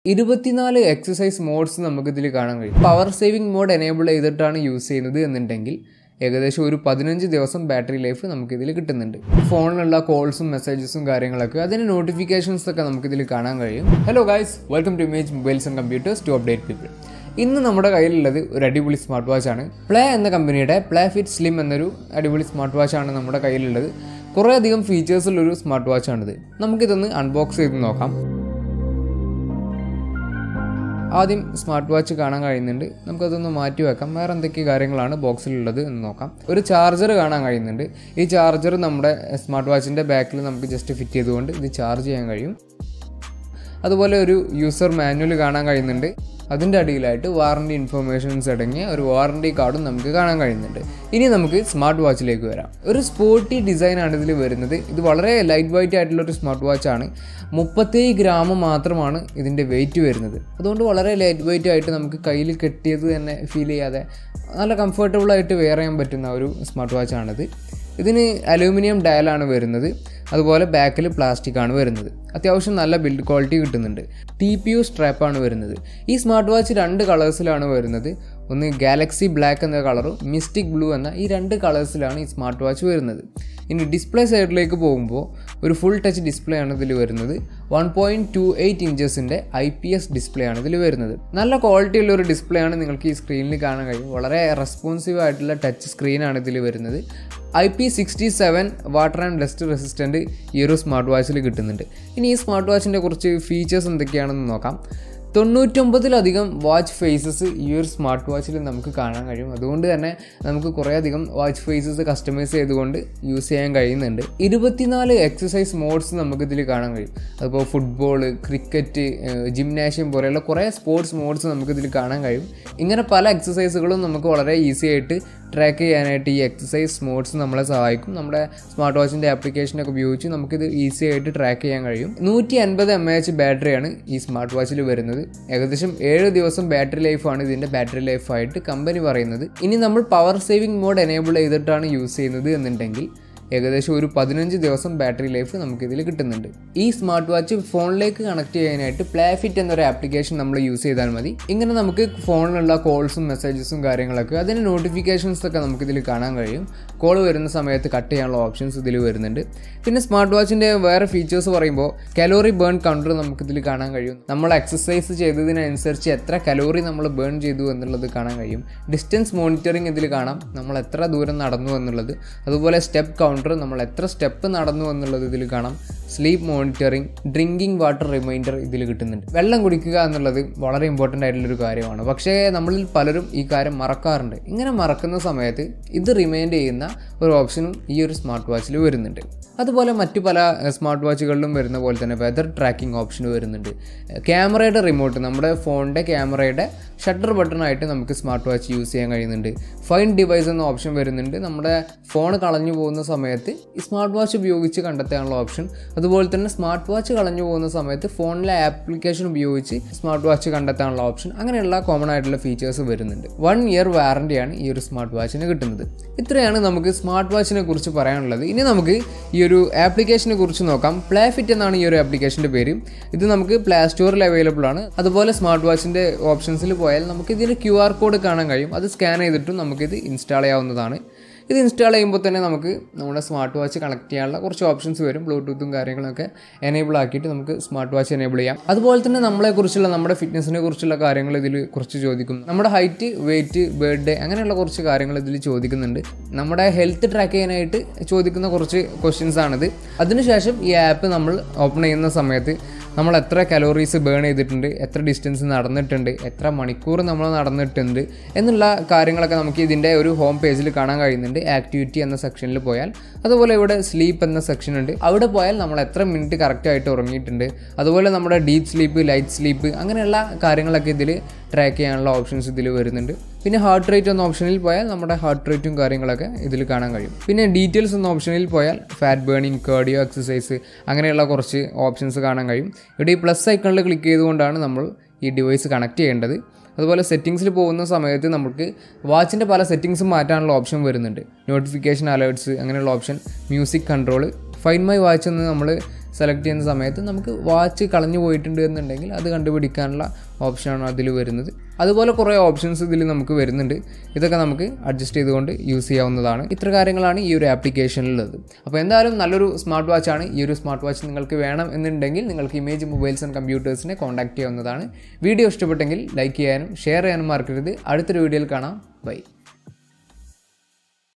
ഇരുപത്തിനാല് exercise modes നമുക്ക് ഇതിൽ കാണാൻ കഴിയും പവർ സേവിംഗ് മോഡ് എനേബിൾ ചെയ്തിട്ടാണ് യൂസ് ചെയ്യുന്നത് എന്നുണ്ടെങ്കിൽ ഏകദേശം ഒരു പതിനഞ്ച് ദിവസം ബാറ്ററി ലൈഫ് നമുക്കിതിൽ കിട്ടുന്നുണ്ട് ഫോണിലുള്ള കോൾസും മെസ്സേജസും കാര്യങ്ങളൊക്കെ അതിൻ്റെ നോട്ടിഫിക്കേഷൻസ് ഒക്കെ നമുക്കിതിൽ കാണാൻ കഴിയും hello guys welcome to Image Mobiles and Computers to update people ഇന്ന് നമ്മുടെ കയ്യിലുള്ളത് ഒരു അടിപൊളി സ്മാർട്ട് വാച്ച് ആണ് പ്ലേ എന്ന കമ്പനിയുടെ പ്ലേ ഫിറ്റ് സ്ലിം എന്നൊരു അടിപൊളി സ്മാർട്ട് വാച്ച് ആണ് നമ്മുടെ കയ്യിലുള്ളത് കുറേ അധികം ഫീച്ചേഴ്സ് ഉള്ളൊരു സ്മാർട്ട് വാച്ച് ആണിത് നമുക്കിതൊന്ന് അൺബോക്സ് ചെയ്ത് നോക്കാം ആദ്യം സ്മാർട്ട് വാച്ച് കാണാൻ കഴിയുന്നുണ്ട് നമുക്കതൊന്ന് മാറ്റി വെക്കാം വേറെ എന്തൊക്കെ കാര്യങ്ങളാണ് ബോക്സിലുള്ളത് എന്ന് നോക്കാം ഒരു ചാർജർ കാണാൻ കഴിയുന്നുണ്ട് ഈ ചാർജർ നമ്മുടെ സ്മാർട്ട് വാച്ചിൻ്റെ ബാക്കിൽ നമുക്ക് ജസ്റ്റ് ഫിറ്റ് ചെയ്തുകൊണ്ട് ഇത് ചാർജ് ചെയ്യാൻ കഴിയും അതുപോലെ ഒരു യൂസർ മാനുവൽ കാണാൻ കഴിയുന്നുണ്ട് അതിൻ്റെ അടിയിലായിട്ട് വാറണ്ടി ഇൻഫർമേഷൻസ് അടങ്ങിയ ഒരു വാറണ്ടി കാർഡും നമുക്ക് കാണാൻ കഴിയുന്നുണ്ട് ഇനി നമുക്ക് സ്മാർട്ട് വാച്ചിലേക്ക് വരാം ഒരു സ്പോർട്ടി ഡിസൈനാണ് ഇതിൽ വരുന്നത് ഇത് വളരെ ലൈറ്റ് വെയിറ്റ് ആയിട്ടുള്ള ഒരു സ്മാർട്ട് വാച്ചാണ് മുപ്പത്തേഴ് ഗ്രാം മാത്രമാണ് ഇതിൻ്റെ വെയിറ്റ് വരുന്നത് അതുകൊണ്ട് വളരെ ലൈറ്റ് വെയിറ്റ് ആയിട്ട് നമുക്ക് കയ്യിൽ കെട്ടിയത് തന്നെ ഫീൽ ചെയ്യാതെ നല്ല കംഫർട്ടബിൾ ആയിട്ട് വെയർ ചെയ്യാൻ പറ്റുന്ന ഒരു സ്മാർട്ട് വാച്ചാണിത് ഇതിന് അലൂമിനിയം ഡയലാണ് വരുന്നത് അതുപോലെ ബാക്കിൽ പ്ലാസ്റ്റിക് ആണ് വരുന്നത് അത്യാവശ്യം നല്ല ബിൽഡ് ക്വാളിറ്റി കിട്ടുന്നുണ്ട് ടി പി യു സ്ട്രാപ്പാണ് വരുന്നത് ഈ സ്മാർട്ട് വാച്ച് രണ്ട് കളേഴ്സിലാണ് വരുന്നത് ഒന്ന് ഗാലക്സി ബ്ലാക്ക് എന്ന കളറും മിസ്റ്റിക് ബ്ലൂ എന്ന ഈ രണ്ട് കളേഴ്സിലാണ് ഈ സ്മാർട്ട് വാച്ച് വരുന്നത് ഇനി ഡിസ്പ്ലേ സൈഡിലേക്ക് പോകുമ്പോൾ ഒരു ഫുൾ ടച്ച് ഡിസ്പ്ലേ ആണ് ഇതിൽ വരുന്നത് വൺ പോയിൻറ്റ് ടു എയ്റ്റ് ഇഞ്ചസിൻ്റെ ഐ പി എസ് ഡിസ്പ്ലേ ആണ് ഇതിൽ വരുന്നത് നല്ല ക്വാളിറ്റി ഉള്ള ഒരു ഡിസ്പ്ലേ ആണ് നിങ്ങൾക്ക് ഈ സ്ക്രീനിൽ കാണാൻ കഴിയും വളരെ റെസ്പോൺസീവ് ആയിട്ടുള്ള ടച്ച് സ്ക്രീനാണ് ഇതിൽ വരുന്നത് I P sixty seven water and dust resistant ഈ ഒരു സ്മാർട്ട് വാച്ചിൽ കിട്ടുന്നുണ്ട് ഇനി ഈ സ്മാർട്ട് വാച്ചിൻ്റെ കുറച്ച് ഫീച്ചേഴ്സ് എന്തൊക്കെയാണെന്ന് നോക്കാം തൊണ്ണൂറ്റൊമ്പതിലധികം വാച്ച് ഫേസസ് ഈ ഒരു സ്മാർട്ട് വാച്ചിൽ നമുക്ക് കാണാൻ കഴിയും അതുകൊണ്ട് തന്നെ നമുക്ക് കുറേയധികം വാച്ച് ഫേസസ് കസ്റ്റമൈസ് ചെയ്തുകൊണ്ട് യൂസ് ചെയ്യാൻ കഴിയുന്നുണ്ട് ഇരുപത്തിനാല് എക്സസൈസ് മോഡ്സ് നമുക്ക് ഇതിൽ കാണാൻ കഴിയും അതിപ്പോൾ ഫുട്ബോൾ ക്രിക്കറ്റ് ജിംനാഷ്യം പോലെയുള്ള കുറേ സ്പോർട്സ് മോഡ്സ് നമുക്ക് ഇതിൽ കാണാൻ കഴിയും ഇങ്ങനെ പല എക്സസൈസുകളും നമുക്ക് വളരെ ഈസി ആയിട്ട് ട്രാക്ക് ചെയ്യാനായിട്ട് ഈ എക്സസൈസ് മോഡ്സ് നമ്മളെ സഹായിക്കും നമ്മുടെ സ്മാർട്ട് വാച്ചിൻ്റെ ആപ്ലിക്കേഷനൊക്കെ ഉപയോഗിച്ച് നമുക്കിത് ഈസി ആയിട്ട് ട്രാക്ക് ചെയ്യാൻ കഴിയും നൂറ്റി അൻപത് എം എച്ച് ബാറ്ററിയാണ് ഈ സ്മാർട്ട് വാച്ചിൽ വരുന്നത് ഏകദേശം ഏഴ് ദിവസം ബാറ്ററി ലൈഫാണ് ഇതിൻ്റെ ബാറ്ററി ലൈഫായിട്ട് കമ്പനി പറയുന്നത് ഇനി നമ്മൾ പവർ സേവിംഗ് മോഡ് എനേബിൾ ചെയ്തിട്ടാണ് യൂസ് ചെയ്യുന്നത് എന്നുണ്ടെങ്കിൽ ഏകദേശം ഒരു പതിനഞ്ച് ദിവസം ബാറ്ററി ലൈഫ് നമുക്കിതിൽ കിട്ടുന്നുണ്ട് ഈ സ്മാർട്ട് വാച്ച് ഫോണിലേക്ക് കണക്ട് ചെയ്യാനായിട്ട് പ്ലേ ഫിറ്റ് എന്നൊരു ആപ്ലിക്കേഷൻ നമ്മൾ യൂസ് ചെയ്താൽ മതി ഇങ്ങനെ നമുക്ക് ഫോണിലുള്ള കോൾസും മെസ്സേജസും കാര്യങ്ങളൊക്കെ അതിൻ്റെ നോട്ടിഫിക്കേഷൻസ് ഒക്കെ നമുക്കിതിൽ കാണാൻ കഴിയും കോൾ വരുന്ന സമയത്ത് കട്ട് ചെയ്യാനുള്ള ഓപ്ഷൻസ് ഇതിൽ വരുന്നുണ്ട് പിന്നെ സ്മാർട്ട് വാച്ചിൻ്റെ വേറെ ഫീച്ചേഴ്സ് പറയുമ്പോൾ കലോറി ബേൺ കൗണ്ടർ നമുക്കിതിൽ കാണാൻ കഴിയും നമ്മൾ എക്സസൈസ് ചെയ്തതിനനുസരിച്ച് എത്ര കലോറി നമ്മൾ ബേൺ ചെയ്തു എന്നുള്ളത് കാണാൻ കഴിയും ഡിസ്റ്റൻസ് മോണിറ്ററിങ് ഇതിൽ കാണാം നമ്മൾ എത്ര ദൂരം നടന്നു എന്നുള്ളത് അതുപോലെ സ്റ്റെപ്പ് കൗണ്ടർ നമ്മൾ എത്ര സ്റ്റെപ്പ് നടന്നു എന്നുള്ളത് ഇതിൽ കാണാം sleep monitoring drinking water reminder ഇതിൽ കിട്ടുന്നുണ്ട് വെള്ളം കുടിക്കുക എന്നുള്ളത് വളരെ ഇമ്പോർട്ടൻ്റ് ആയിട്ടുള്ളൊരു കാര്യമാണ് പക്ഷേ നമ്മളിൽ പലരും ഈ കാര്യം മറക്കാറുണ്ട് ഇങ്ങനെ മറക്കുന്ന സമയത്ത് ഇത് റിമൈൻഡ് ചെയ്യുന്ന ഒരു ഓപ്ഷനും ഈ ഒരു സ്മാർട്ട് വാച്ചിൽ വരുന്നുണ്ട് അതുപോലെ മറ്റു പല സ്മാർട്ട് വാച്ചുകളിലും വരുന്ന പോലെ തന്നെ വെതർ ട്രാക്കിംഗ് ഓപ്ഷൻ വരുന്നുണ്ട് ക്യാമറയുടെ റിമോട്ട് നമ്മുടെ ഫോണിൻ്റെ ക്യാമറയുടെ ഷട്ടർ ബട്ടണായിട്ട് നമുക്ക് സ്മാർട്ട് വാച്ച് യൂസ് ചെയ്യാൻ കഴിയുന്നുണ്ട് ഫൈൻ ഡിവൈസ് എന്ന ഓപ്ഷൻ വരുന്നുണ്ട് നമ്മുടെ ഫോൺ കളഞ്ഞു പോകുന്ന സമയത്ത് ഈ സ്മാർട്ട് വാച്ച് ഉപയോഗിച്ച് കണ്ടെത്താനുള്ള ഓപ്ഷൻ അതുപോലെ തന്നെ സ്മാർട്ട് വാച്ച് കളഞ്ഞു പോകുന്ന സമയത്ത് ഫോണിലെ ആപ്ലിക്കേഷൻ ഉപയോഗിച്ച് സ്മാർട്ട് വാച്ച് കണ്ടെത്താനുള്ള ഓപ്ഷൻ അങ്ങനെയുള്ള കോമൺ ആയിട്ടുള്ള ഫീച്ചേഴ്സ് വരുന്നുണ്ട് വൺ ഇയർ വാറണ്ടിയാണ് ഈ ഒരു സ്മാർട്ട് വാച്ചിന് കിട്ടുന്നത് ഇത്രയാണ് നമുക്ക് സ്മാർട്ട് വാച്ചിനെ കുറിച്ച് പറയാനുള്ളത് ഇനി നമുക്ക് ഈ ഒരു ആപ്ലിക്കേഷനെ കുറിച്ച് നോക്കാം പ്ലേ ഫിറ്റ് എന്നാണ് ഈ ഒരു ആപ്ലിക്കേഷൻ്റെ പേര് ഇത് നമുക്ക് പ്ലേ സ്റ്റോറിൽ അവൈലബിൾ ആണ് അതുപോലെ സ്മാർട്ട് വാച്ചിൻ്റെ ഓപ്ഷൻസിൽ പോയാൽ നമുക്ക് ഇതിന് ക്യു ആർ കോഡ് കാണാൻ കഴിയും അത് സ്കാൻ ചെയ്തിട്ടും നമുക്കിത് ഇൻസ്റ്റാൾ ചെയ്യാവുന്നതാണ് ഇത് ഇൻസ്റ്റാൾ ചെയ്യുമ്പോൾ തന്നെ നമുക്ക് നമ്മുടെ സ്മാർട്ട് വാച്ച് കണക്ട് ചെയ്യാനുള്ള കുറച്ച് ഓപ്ഷൻസ് വരും ബ്ലൂടൂത്തും കാര്യങ്ങളൊക്കെ എനേബിൾ ആക്കിയിട്ട് നമുക്ക് സ്മാർട്ട് വാച്ച് എനേബിൾ ചെയ്യാം അതുപോലെ തന്നെ നമ്മളെക്കുറിച്ചുള്ള നമ്മുടെ ഫിറ്റ്നസിനെ കുറിച്ചുള്ള കാര്യങ്ങൾ ഇതിൽ കുറച്ച് ചോദിക്കും നമ്മുടെ ഹൈറ്റ് വെയിറ്റ് ബർത്ത്ഡേ അങ്ങനെയുള്ള കുറച്ച് കാര്യങ്ങൾ ഇതിൽ ചോദിക്കുന്നുണ്ട് നമ്മുടെ ഹെൽത്ത് ട്രാക്ക് ചെയ്യാനായിട്ട് ചോദിക്കുന്ന കുറച്ച് ക്വസ്റ്റ്യൻസ് ആണിത് അതിനുശേഷം ഈ ആപ്പ് നമ്മൾ ഓപ്പൺ ചെയ്യുന്ന സമയത്ത് നമ്മൾ എത്ര കലോറീസ് ബേൺ ചെയ്തിട്ടുണ്ട് എത്ര ഡിസ്റ്റൻസ് നടന്നിട്ടുണ്ട് എത്ര മണിക്കൂർ നമ്മൾ നടന്നിട്ടുണ്ട് എന്നുള്ള കാര്യങ്ങളൊക്കെ നമുക്ക് ഇതിൻ്റെ ഒരു ഹോം പേജിൽ കാണാൻ കഴിയുന്നുണ്ട് ആക്ടിവിറ്റി എന്ന സെക്ഷനിൽ പോയാൽ അതുപോലെ ഇവിടെ സ്ലീപ്പ് എന്ന സെക്ഷൻ ഉണ്ട് അവിടെ പോയാൽ നമ്മൾ എത്ര മിനിറ്റ് കറക്റ്റായിട്ട് ഉറങ്ങിയിട്ടുണ്ട് അതുപോലെ നമ്മുടെ ഡീപ്പ് സ്ലീപ്പ് ലൈറ്റ് സ്ലീപ്പ് അങ്ങനെയുള്ള കാര്യങ്ങളൊക്കെ ഇതിൽ ട്രാക്ക് ചെയ്യാനുള്ള ഓപ്ഷൻസ് ഇതിൽ വരുന്നുണ്ട് പിന്നെ ഹാർട്ട് റേറ്റ് എന്ന ഓപ്ഷനിൽ പോയാൽ നമ്മുടെ ഹാർട്ട് റേറ്റും കാര്യങ്ങളൊക്കെ ഇതിൽ കാണാൻ കഴിയും പിന്നെ ഡീറ്റെയിൽസ് എന്ന ഓപ്ഷനിൽ പോയാൽ ഫാറ്റ് ബേണിംഗ് കാർഡിയോ എക്സസൈസ് അങ്ങനെയുള്ള കുറച്ച് ഓപ്ഷൻസ് കാണാൻ കഴിയും ഇവിടെ ഈ പ്ലസ് ഐക്കണിൽ ക്ലിക്ക് ചെയ്തുകൊണ്ടാണ് നമ്മൾ ഈ ഡിവൈസ് കണക്ട് ചെയ്യേണ്ടത് അതുപോലെ സെറ്റിങ്സിൽ പോകുന്ന സമയത്ത് നമുക്ക് വാച്ചിൻ്റെ പല സെറ്റിങ്സും മാറ്റാനുള്ള ഓപ്ഷൻ വരുന്നുണ്ട് നോട്ടിഫിക്കേഷൻ അലേർട്സ് അങ്ങനെയുള്ള option music control find my watch എന്ന് നമ്മൾ സെലക്ട് ചെയ്യുന്ന സമയത്ത് നമുക്ക് വാച്ച് കളഞ്ഞു പോയിട്ടുണ്ട് എന്നുണ്ടെങ്കിൽ അത് കണ്ടുപിടിക്കാനുള്ള ഓപ്ഷനാണ് അതിൽ വരുന്നത് അതുപോലെ കുറേ ഓപ്ഷൻസ് ഇതിൽ നമുക്ക് വരുന്നുണ്ട് ഇതൊക്കെ നമുക്ക് അഡ്ജസ്റ്റ് ചെയ്തുകൊണ്ട് യൂസ് ചെയ്യാവുന്നതാണ് ഇത്ര കാര്യങ്ങളാണ് ഈ ഒരു ആപ്ലിക്കേഷനിലുള്ളത് അപ്പോൾ എന്തായാലും നല്ലൊരു സ്മാർട്ട് വാച്ചാണ് ഈ ഒരു സ്മാർട്ട് വാച്ച് നിങ്ങൾക്ക് വേണം എന്നുണ്ടെങ്കിൽ നിങ്ങൾക്ക് ഇമേജ് മൊബൈൽസ് ആൻഡ് കമ്പ്യൂട്ടേഴ്സിനെ കോൺടാക്ട് ചെയ്യാവുന്നതാണ് വീഡിയോ ഇഷ്ടപ്പെട്ടെങ്കിൽ ലൈക്ക് ചെയ്യാനും ഷെയർ ചെയ്യാനും മറക്കരുത് അടുത്തൊരു വീഡിയോയിൽ കാണാം ബൈ